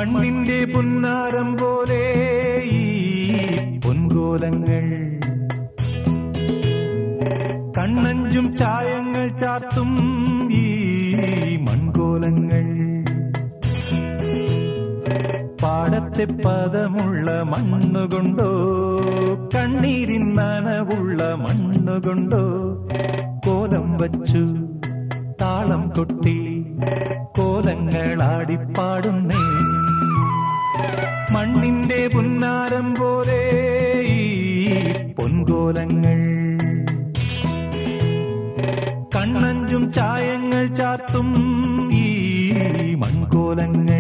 മണ്ണിന്റെ പുന്നാരം പോലെ ഈ പൊൻകോലങ്ങൾ കണ്ണഞ്ചും ചായങ്ങൾ ചാർത്തും ഈ മൺകോലങ്ങൾ പാടത്തെ പദമുള്ള മണ്ണുകൊണ്ടോ കണ്ണീരിൻ നനവുള്ള മണ്ണുകൊണ്ടോ കോലം വച്ചു താളം കൊട്ടി കോലങ്ങളാടിപ്പാടുന്നേ മണ്ണിന്റെ പുന്നാരം പോലെ ഈ പൊൻകോലങ്ങൾ കണ്ണഞ്ചും ചായങ്ങൾ ചാർത്തും ഈ മൺകോലങ്ങൾ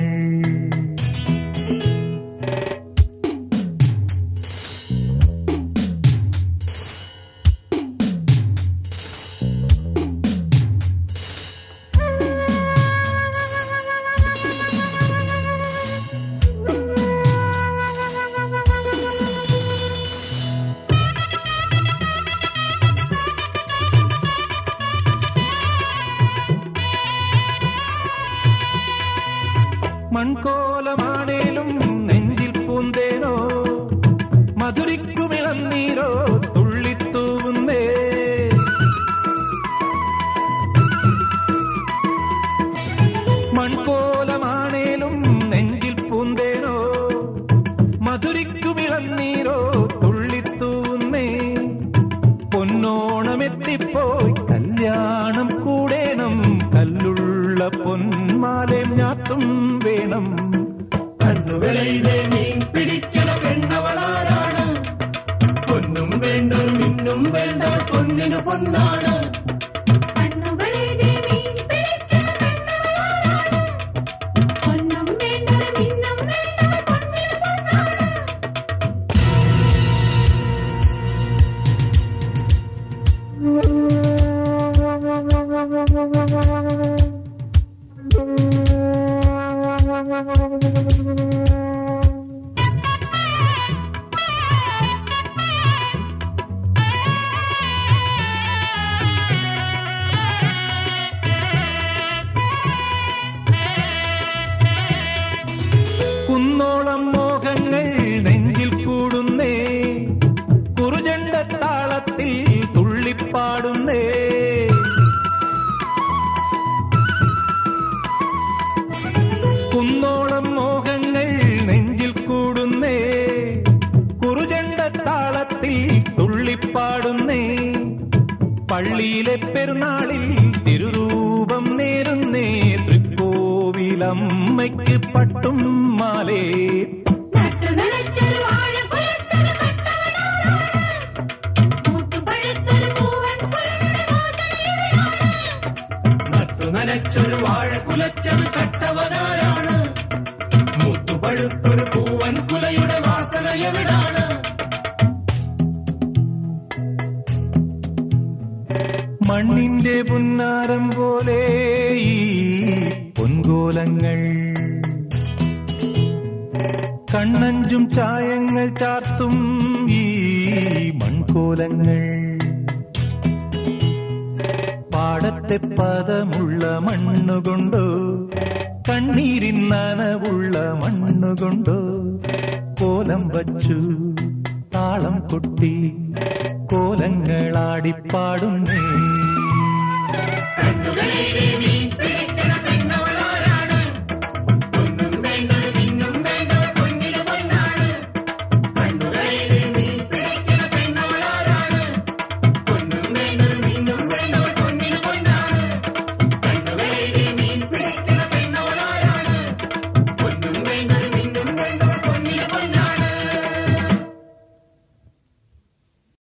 മൺകോലമാണേലും നെഞ്ചിൽ പൂന്തേനോ മധുരിക്കുമിളന്നീരോ തുള്ളിത്തൂവുന്നേ മൺകോലമാണേലും നെഞ്ചിൽ പൂന്തേനോ മധുരിക്കുമിളന്നീരോ തുള്ളിത്തൂവുന്നേ പൊന്നോണമെത്തിപ്പോയി കല്യാണം കൂടേണം കല്ലുള്ള പൊന്മാലയും ഞാത്തും വേണം കണ്ണുകളിലെ മീൻ പിടിക്കണ പെണ്ണവളാരാണ് പൊന്നും വേണ്ടൊരു മിന്നും വേണ്ട പൊന്നിനു പൊന്നാണ് കണ്ണുകളെഴുതി മീൻ പിടിക്കണ പെണ്ണവളാരാണ്. പൊന്നും വേണ്ടവർ മിന്നും വേണ്ടവർ പൊന്നിനു പൊന്നാണ്. കുന്നോളം മോഹങ്ങൾ നെഞ്ചിൽ കൂടുന്നേ കുറുചണ്ട താളത്തിൽ തുള്ളിപ്പാടുന്നേ കുന്നോളം മോഹങ്ങൾ നെഞ്ചിൽ കൂടുന്നേ കുറുചണ്ട താളത്തിൽ തുള്ളിപ്പാടുന്നേ പള്ളിയിലെ പെരുന്നാളിൽ തിരുരൂപം നേരുന്നേ തൃക്കോവിലമ്മയ്ക്ക് പട്ടും മാലേ നട്ടുനനച്ചൊരു വാഴ കുലച്ചൊരു കട്ടവനാരാണ്. മൂത്തുപഴുത്തൊരു പൂവൻ പുല്ലിന്റെ വാസനയുടെയാണ്. നട്ടു നനച്ചൊരു വാഴ കുലച്ചത് കട്ടവനാരാണ് മുത്തുപഴുത്തൊരു പൂവൻ കുലയുടെ വാസന എവിടാണ് മണ്ണിന്റെ പുന്നാരം പോലെ ഈ പൊൻകോലങ്ങൾ കണ്ണഞ്ചും ചായങ്ങൾ ചാർത്തും ഈ മൺകോലങ്ങൾ പാടത്തെ പദമുള്ള മണ്ണുകൊണ്ടോ കണ്ണീരിൻ നനവുള്ള മണ്ണുകൊണ്ടോ കോലം വച്ചു താളം കൊട്ടി കോലങ്ങളാടിപ്പാടുന്നേ കണ്ണുകളിലെ മീൻ